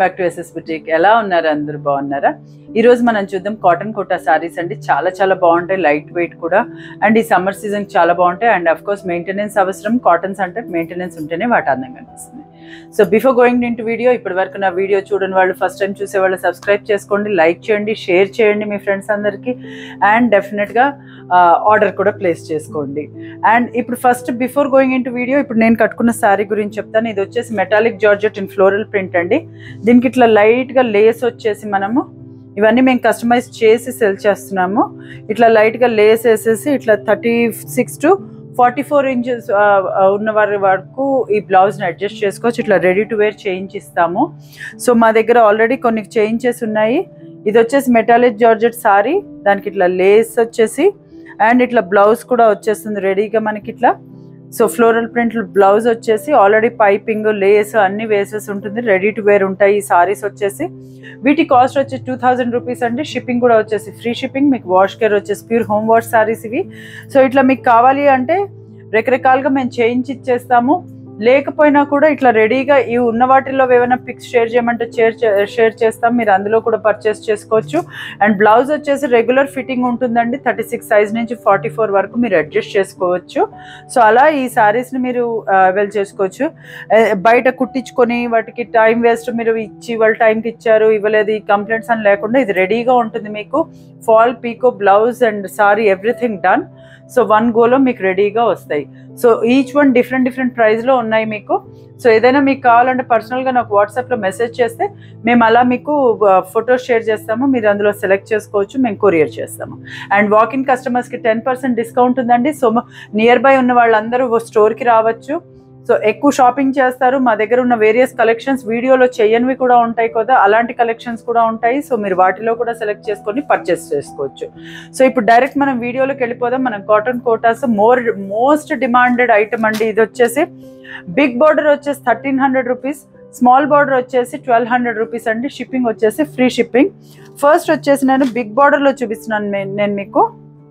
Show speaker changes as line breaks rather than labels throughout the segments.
back to SS boutique ఎలా ఉన్నారు అందరూ బాగున్నారా ఈ రోజు మనం చూద్దాం కాటన్ కోటా సారీస్ అండి చాలా చాలా బాగుంటాయి లైట్ వెయిట్ కూడా అండ్ ఈ సమ్మర్ సీజన్ చాలా బాగుంటాయి అండ్ అఫ్ కోర్స్ మెయింటెనెన్స్ అవసరం కాటన్స్ అంటే మెయింటెనెన్స్ ఉంటేనే వాటి అందంగా అనిపిస్తుంది so before going into video ఇప్పటి వరకు నా వీడియో చూడని వాళ్ళు ఫస్ట్ టైం చూసే వాళ్ళు సబ్స్క్రైబ్ చేసుకోండి లైక్ చేయండి షేర్ చేయండి మీ ఫ్రెండ్స్ అందరికీ అండ్ డెఫినెట్గా ఆర్డర్ కూడా ప్లేస్ చేసుకోండి అండ్ ఇప్పుడు first before going into video ఇప్పుడు నేను కట్టుకున్న శారీ గురించి చెప్తాను ఇది వచ్చేసి metallic georgette in floral print అండి దీనికి ఇట్లా లైట్గా లేస్ వచ్చేసి మనము ఇవన్నీ మేము కస్టమైజ్ చేసి సెల్ చేస్తున్నాము ఇట్లా లైట్గా లేస్ వేసేసి ఇట్లా thirty six to forty four inches ఉన్న వారి వరకు ఈ బ్లౌజ్ని అడ్జస్ట్ చేసుకోవచ్చు ఇట్లా రెడీ టు వేర్ చేయించిస్తాము సో మా దగ్గర ఆల్రెడీ కొన్ని చేయించేస్ ఉన్నాయి ఇది వచ్చేసి మెటాలిక్ జార్జెట్ సారీ దానికి ఇట్లా లేస్ వచ్చేసి అండ్ ఇట్లా బ్లౌజ్ కూడా వచ్చేస్తుంది రెడీగా మనకి ఇట్లా సో ఫ్లోరల్ ప్రింట్ బ్లౌజ్ వచ్చేసి ఆల్రెడీ పైపింగ్ లేస్ అన్ని వేసేసి ఉంటుంది రెడీ టు వేర్ ఉంటాయి ఈ సారీస్ వచ్చేసి వీటి కాస్ట్ వచ్చి టూ థౌజండ్ రూపీస్ అండి షిప్పింగ్ కూడా వచ్చేసి ఫ్రీ షిప్పింగ్ మీకు వాష్ కేర్ వచ్చేసి ప్యూర్ హోమ్ వాష్ సారీస్ ఇవి సో ఇట్లా మీకు కావాలి అంటే రకరకాలుగా మేము చేయించి ఇచ్చేస్తాము లేకపోయినా కూడా ఇట్లా రెడీగా ఈ ఉన్న వాటిల్లో ఏమైనా పిక్స్ షేర్ చేయమంటే షేర్ షేర్ చేస్తాం మీరు అందులో కూడా పర్చేస్ చేసుకోవచ్చు అండ్ బ్లౌజ్ వచ్చేసి రెగ్యులర్ ఫిట్టింగ్ ఉంటుందండి థర్టీ సిక్స్ సైజ్ నుంచి ఫార్టీ ఫోర్ వరకు మీరు అడ్జస్ట్ చేసుకోవచ్చు సో అలా ఈ శారీస్ని మీరు వెల్ చేసుకోవచ్చు బయట కుట్టించుకొని వాటికి టైం వేస్ట్ మీరు ఇచ్చి వాళ్ళ టైంకి ఇచ్చారు ఇవ్వలేదు ఈ కంప్లైంట్స్ అని లేకుండా ఇది రెడీగా ఉంటుంది మీకు fall pico blouse and sari everything done so one గోలో మీకు రెడీగా వస్తాయి so each one different different ప్రైస్లో ఉన్నాయి మీకు సో ఏదైనా మీకు కావాలంటే పర్సనల్గా నాకు వాట్సాప్లో మెసేజ్ చేస్తే మేము అలా మీకు ఫొటోస్ షేర్ చేస్తాము మీరు అందులో సెలెక్ట్ చేసుకోవచ్చు మేము కొరియర్ చేస్తాము అండ్ వాకిన్ కస్టమర్స్కి టెన్ పర్సెంట్ డిస్కౌంట్ ఉందండి సో నియర్ బై ఉన్న వాళ్ళందరూ స్టోర్కి రావచ్చు సో ఎక్కువ షాపింగ్ చేస్తారు మా దగ్గర ఉన్న వేరియస్ కలెక్షన్స్ వీడియోలో చేయనివి కూడా ఉంటాయి కదా అలాంటి కలెక్షన్స్ కూడా ఉంటాయి సో మీరు వాటిలో కూడా సెలెక్ట్ చేసుకొని పర్చేస్ చేసుకోవచ్చు సో ఇప్పుడు డైరెక్ట్ మనం వీడియోలోకి వెళ్ళిపోదాం మనం cotton Kotas more most demanded item అండి ఇది వచ్చేసి బిగ్ బార్డర్ వచ్చేసి thirteen hundred rupees small border వచ్చేసి ట్వెల్వ్ హండ్రెడ్ రూపీస్ అండి షిప్పింగ్ వచ్చేసి ఫ్రీ షిప్పింగ్ ఫస్ట్ వచ్చేసి నేను బిగ్ బార్డర్లో చూపిస్తున్నాను నేను మీకు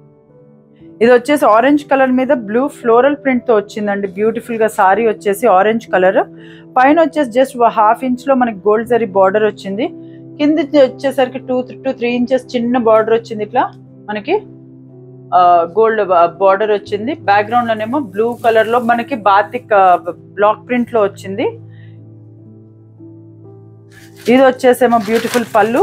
ఇది వచ్చేసి ఆరెంజ్ కలర్ మీద బ్లూ ఫ్లోరల్ ప్రింట్తో వచ్చిందండి బ్యూటిఫుల్గా సారీ వచ్చేసి ఆరెంజ్ కలర్ పైన వచ్చేసి జస్ట్ హాఫ్ ఇంచ్లో మనకి గోల్డ్ జరీ బార్డర్ వచ్చింది కింద వచ్చేసరికి టూ టు త్రీ ఇంచెస్ చిన్న బార్డర్ వచ్చింది ఇట్లా మనకి గోల్డ్ బార్డర్ వచ్చింది బ్యాక్గ్రౌండ్లోనేమో బ్లూ కలర్లో మనకి బాతిక్ బ్లాక్ ప్రింట్లో వచ్చింది ఇది వచ్చేసేమో బ్యూటిఫుల్ పళ్ళు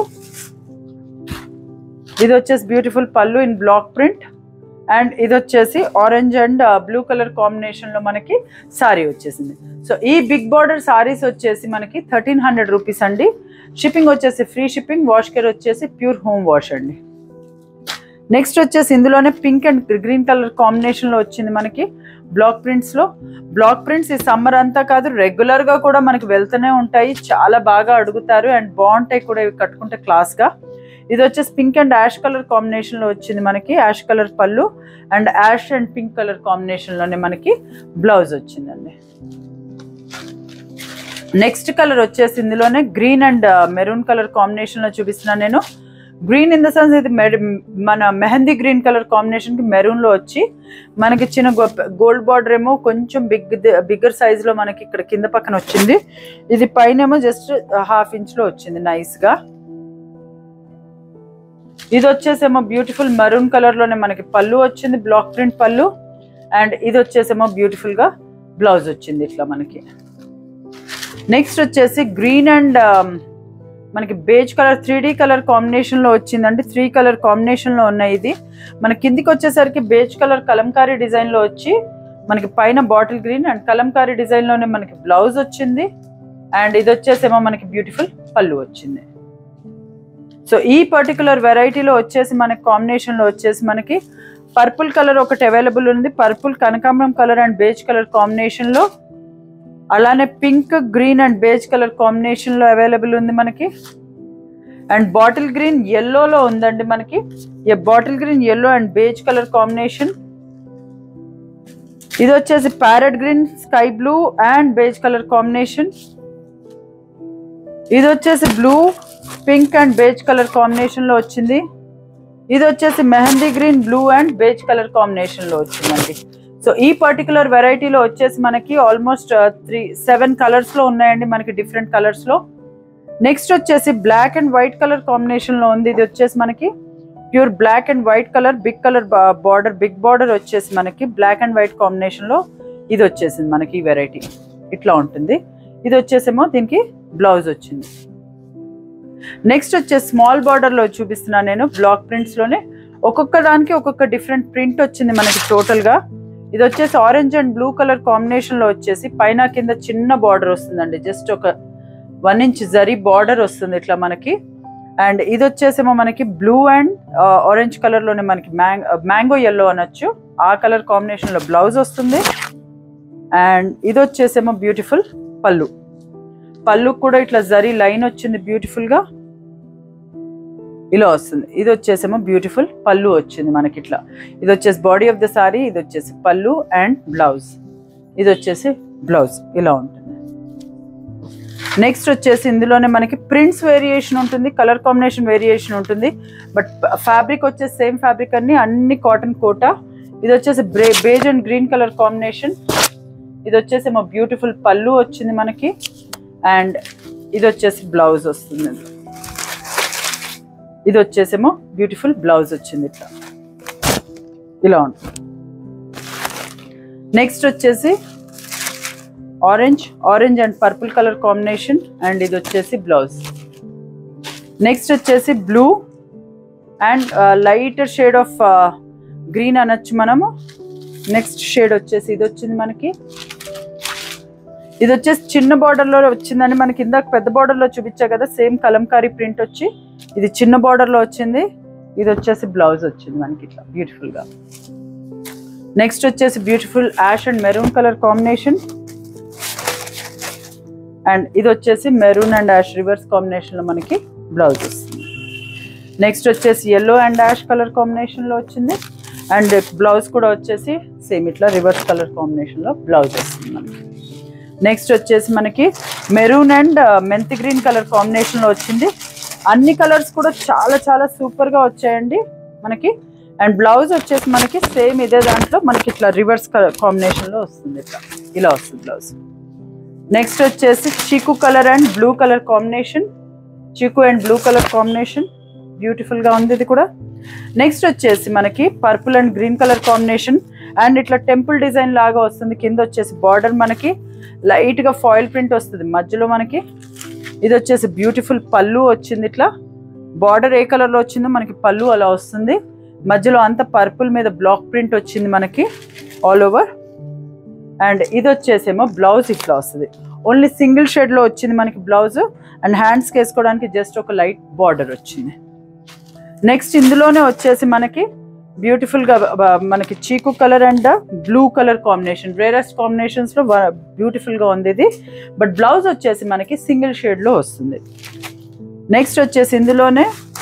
ఇది వచ్చేసి బ్యూటిఫుల్ పళ్ళు ఇన్ బ్లాక్ ప్రింట్ అండ్ ఇది వచ్చేసి ఆరెంజ్ అండ్ బ్లూ కలర్ కాంబినేషన్లో మనకి సారీ వచ్చేసింది సో ఈ బిగ్ బార్డర్ సారీస్ వచ్చేసి మనకి థర్టీన్ హండ్రెడ్ రూపీస్ అండి షిప్పింగ్ వచ్చేసి ఫ్రీ షిప్పింగ్ వాష్ కేర్ వచ్చేసి ప్యూర్ హోమ్ వాష్ అండి నెక్స్ట్ వచ్చేసి ఇందులోనే పింక్ అండ్ గ్రీన్ కలర్ కాంబినేషన్లో వచ్చింది మనకి బ్లాక్ ప్రింట్స్లో బ్లాక్ ప్రింట్స్ ఈ సమ్మర్ అంతా కాదు రెగ్యులర్గా కూడా మనకి వెళ్తూనే ఉంటాయి చాలా బాగా అడుగుతారు అండ్ బాగుంటాయి కూడా ఇవి కట్టుకుంటే క్లాస్గా ఇది వచ్చేసి పింక్ అండ్ యాష్ కలర్ కాంబినేషన్లో వచ్చింది మనకి ash colour pallu and ash and pink colour కాంబినేషన్లోనే మనకి బ్లౌజ్ వచ్చిందండి నెక్స్ట్ కలర్ వచ్చేసి ఇందులోనే గ్రీన్ అండ్ మెరూన్ కలర్ కాంబినేషన్లో చూపిస్తున్నాను నేను గ్రీన్ ఇన్ ద సెన్స్ ఇది మన మెహందీ గ్రీన్ కలర్ కాంబినేషన్కి మెరూన్లో వచ్చి మనకి చిన్న గోల్డ్ బార్డర్ ఏమో కొంచెం బిగ్ బిగ్గర్ సైజులో మనకి ఇక్కడ కింద పక్కన వచ్చింది ఇది పైన ఏమో జస్ట్ హాఫ్ ఇంచ్లో వచ్చింది నైస్గా ఇది వచ్చేసేమో బ్యూటిఫుల్ మరూన్ కలర్లోనే మనకి పళ్ళు వచ్చింది బ్లాక్ ప్రింట్ పళ్ళు అండ్ ఇది వచ్చేసేమో బ్యూటిఫుల్గా బ్లౌజ్ వచ్చింది ఇట్లా మనకి నెక్స్ట్ వచ్చేసి గ్రీన్ అండ్ మనకి beige colour three D colour కాంబినేషన్లో వచ్చిందండి త్రీ కలర్ కాంబినేషన్లో ఉన్నాయి ఇది మన కిందికి వచ్చేసరికి బేజ్ కలర్ కలంకారీ డిజైన్లో వచ్చి మనకి పైన బాటిల్ గ్రీన్ అండ్ కలంకారీ డిజైన్లోనే మనకి బ్లౌజ్ వచ్చింది అండ్ ఇది వచ్చేసేమో మనకి బ్యూటిఫుల్ పళ్ళు వచ్చింది సో ఈ పర్టికులర్ వెరైటీలో వచ్చేసి మనకి కాంబినేషన్లో వచ్చేసి మనకి పర్పుల్ కలర్ ఒకటి అవైలబుల్ ఉంది purple kanakambaram colour and beige colour కాంబినేషన్లో అలానే pink green and beige colour కాంబినేషన్లో అవైలబుల్ ఉంది మనకి అండ్ బాటిల్ గ్రీన్ ఎల్లోలో ఉందండి మనకి ఈ bottle green yellow and beige colour combination ఇది వచ్చేసి parrot green sky blue and beige colour combination ఇది వచ్చేసి blue pink and beige colour కాంబినేషన్లో వచ్చింది ఇది వచ్చేసి mehndi green blue and beige colour కాంబినేషన్లో వచ్చిందండి సో ఈ పర్టికులర్ వెరైటీలో వచ్చేసి మనకి ఆల్మోస్ట్ త్రీ సెవెన్ కలర్స్లో ఉన్నాయండి మనకి డిఫరెంట్ కలర్స్లో నెక్స్ట్ వచ్చేసి black and white colour combination లో ఉంది ఇది వచ్చేసి మనకి pure black and white colour big colour border big border వచ్చేసి మనకి బ్లాక్ అండ్ వైట్ కాంబినేషన్ లో ఇది వచ్చేసింది మనకి ఈ వెరైటీ ఇట్లా ఉంటుంది ఇది వచ్చేసేమో దీనికి బ్లౌజ్ వచ్చింది నెక్స్ట్ వచ్చేసి స్మాల్ బార్డర్ లో చూపిస్తున్నాను నేను బ్లాక్ ప్రింట్స్ లోనే ఒక్కొక్క దానికి ఒక్కొక్క డిఫరెంట్ ప్రింట్ వచ్చింది మనకి టోటల్ గా ఇది వచ్చేసి orange and blue colour combination లో వచ్చేసి పైన కింద చిన్న బార్డర్ వస్తుందండి జస్ట్ ఒక వన్ ఇంచ్ జరీ బార్డర్ వస్తుంది ఇట్లా మనకి అండ్ ఇది వచ్చేసేమో మనకి బ్లూ అండ్ ఆరెంజ్ కలర్ లోనే మనకి మ్యాంగో ఎల్లో అనొచ్చు ఆ కలర్ కాంబినేషన్ లో బ్లౌజ్ వస్తుంది అండ్ ఇది వచ్చేసేమో బ్యూటిఫుల్ పళ్ళు పళ్ళు కూడా ఇట్లా జరీ లైన్ వచ్చింది బ్యూటిఫుల్ గా ఇలా వస్తుంది ఇది వచ్చేసేమో బ్యూటిఫుల్ పళ్ళు వచ్చింది మనకి ఇట్లా ఇది వచ్చేసి బాడీ ఆఫ్ ద సారీ ఇది వచ్చేసి పళ్ళు అండ్ బ్లౌజ్ ఇది వచ్చేసి బ్లౌజ్ ఇలా ఉంటుంది నెక్స్ట్ వచ్చేసి ఇందులోనే మనకి ప్రింట్స్ వేరియేషన్ ఉంటుంది కలర్ కాంబినేషన్ వేరియేషన్ ఉంటుంది బట్ ఫ్యాబ్రిక్ వచ్చేసి సేమ్ ఫ్యాబ్రిక్ అన్ని అన్ని కాటన్ కోటా ఇది వచ్చేసి బ్రే beige and green colour combination ఇది వచ్చేసి మా బ్యూటిఫుల్ పళ్ళు వచ్చింది మనకి అండ్ ఇది వచ్చేసి బ్లౌజ్ వస్తుంది ఇది వచ్చేసేమో బ్యూటిఫుల్ బ్లౌజ్ వచ్చింది ఇట్లా ఇలా ఉంటుంది నెక్స్ట్ వచ్చేసి orange orange and purple colour combination and ఇది వచ్చేసి బ్లౌజ్ నెక్స్ట్ వచ్చేసి blue and light shade of green అనొచ్చు మనము నెక్స్ట్ షేడ్ వచ్చేసి ఇది వచ్చింది మనకి ఇది వచ్చేసి చిన్న border లో వచ్చిందని మనకి ఇందాక పెద్ద border లో చూపించా కదా సేమ్ కలంకారీ ప్రింట్ వచ్చి ఇది చిన్న border లో వచ్చింది ఇది వచ్చేసి బ్లౌజ్ వచ్చింది మనకి ఇట్లా beautiful గా నెక్స్ట్ వచ్చేసి beautiful ash and maroon colour combination and ఇది వచ్చేసి maroon and ash reverse combination లో మనకి బ్లౌజ్ వస్తుంది నెక్స్ట్ వచ్చేసి yellow and ash colour combination లో వచ్చింది అండ్ బ్లౌజ్ కూడా వచ్చేసి సేమ్ ఇట్లా రివర్స్ కలర్ కాంబినేషన్ లో బ్లౌజ్ వస్తుంది మనకి నెక్స్ట్ వచ్చేసి మనకి maroon and methi green colour combination లో వచ్చింది అన్ని కలర్స్ కూడా చాలా చాలా సూపర్ గా వచ్చాయండి మనకి అండ్ బ్లౌజ్ వచ్చేసి మనకి సేమ్ ఇదే దాంట్లో మనకి ఇట్లా రివర్స్ కలర్ కాంబినేషన్ లో వస్తుంది ఇట్లా ఇలా వస్తుంది బ్లౌజ్ నెక్స్ట్ వచ్చేసి chikoo colour and blue colour combination chikoo and blue colour combination beautiful గా ఉంది ఇది కూడా నెక్స్ట్ వచ్చేసి మనకి purple and green colour combination and ఇట్లా టెంపుల్ డిజైన్ లాగా వస్తుంది కింద వచ్చేసి బార్డర్ మనకి లైట్ గా ఫాయిల్ ప్రింట్ వస్తుంది మధ్యలో మనకి ఇది వచ్చేసి బ్యూటిఫుల్ పళ్ళు వచ్చింది ఇట్లా బార్డర్ ఏ కలర్ లో వచ్చిందో మనకి పళ్ళు అలా వస్తుంది మధ్యలో అంతా పర్పుల్ మీద బ్లాక్ ప్రింట్ వచ్చింది మనకి ఆల్ ఓవర్ అండ్ ఇది వచ్చేసేమో బ్లౌజ్ ఇట్లా వస్తుంది ఓన్లీ సింగిల్ షేడ్ లో వచ్చింది మనకి బ్లౌజ్ అండ్ హ్యాండ్స్ వేసుకోవడానికి జస్ట్ ఒక లైట్ బార్డర్ వచ్చింది నెక్స్ట్ ఇందులోనే వచ్చేసి మనకి బ్యూటిఫుల్ గా బ- మనకి chikoo colour and blue colour combination rarest combinations లో బ్యూటిఫుల్ గా ఉంది ఇది బట్ బ్లౌజ్ వచ్చేసి మనకి సింగిల్ షేడ్ లో వస్తుంది నెక్స్ట్ వచ్చేసి ఇందులోనే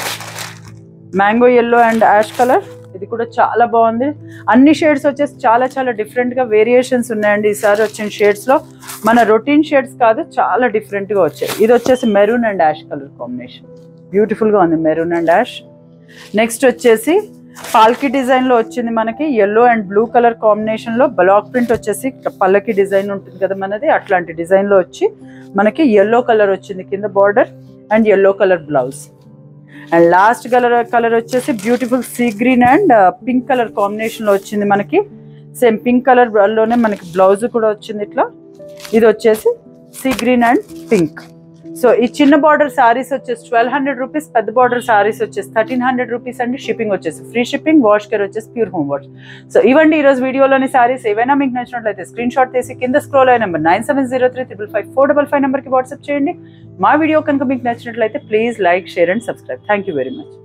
mango yellow and ash colour ఇది కూడా చాలా బాగుంది అన్ని షేడ్స్ వచ్చేసి చాలా చాలా డిఫరెంట్ గా వేరియేషన్స్ ఉన్నాయండి ఈసారి వచ్చిన షేడ్స్ లో మన రొటీన్ షేడ్స్ కాదు చాలా డిఫరెంట్ గా వచ్చాయి ఇది వచ్చేసి maroon and ash colour combination beautiful గా ఉంది మెరూన్ అండ్ యాష్ నెక్స్ట్ వచ్చేసి పాల్కి డిజైన్ లో వచ్చింది మనకి yellow and blue colour combination లో బ్లాక్ ప్రింట్ వచ్చేసి పల్లకి డిజైన్ ఉంటుంది కదా మనది అట్లాంటి డిజైన్ లో వచ్చి మనకి ఎల్లో కలర్ వచ్చింది కింద border and yellow colour blouse and last colour colour వచ్చేసి beautiful sea green and pink colour combination లో వచ్చింది మనకి సేమ్ పింక్ కలర్ లోనే మనకి బ్లౌజ్ కూడా వచ్చింది ఇట్లా ఇది వచ్చేసి sea green and pink so ఈ చిన్న బార్డర్ సారీస్ వచ్చేసి ట్వెల్వ్ హండ్రెడ్ రూపీస్ పెద్ద బార్డర్ సారీస్ వచ్చేసి థర్టీన్ హండ్రెడ్ రూపీస్ అండి షిప్పింగ్ వచ్చేసి ఫ్రీ షిప్పింగ్ వాష్ కేర్ వచ్చేసి ప్యూర్ హోమ్ వాష్ సో ఇవ్వండి ఈ రోజు వీడియోలోని సారీస్ ఏవైనా మీకు నచ్చినట్లయితే స్క్రీన్ షాట్ తీసి కింద స్క్రోల్ అయిన number nine seven zero three triple five four double five నెంబర్కి వాట్సాప్ చేయండి మా వీడియో కనుక మీకు నచ్చినట్లయితే please like share and subscribe thank you very much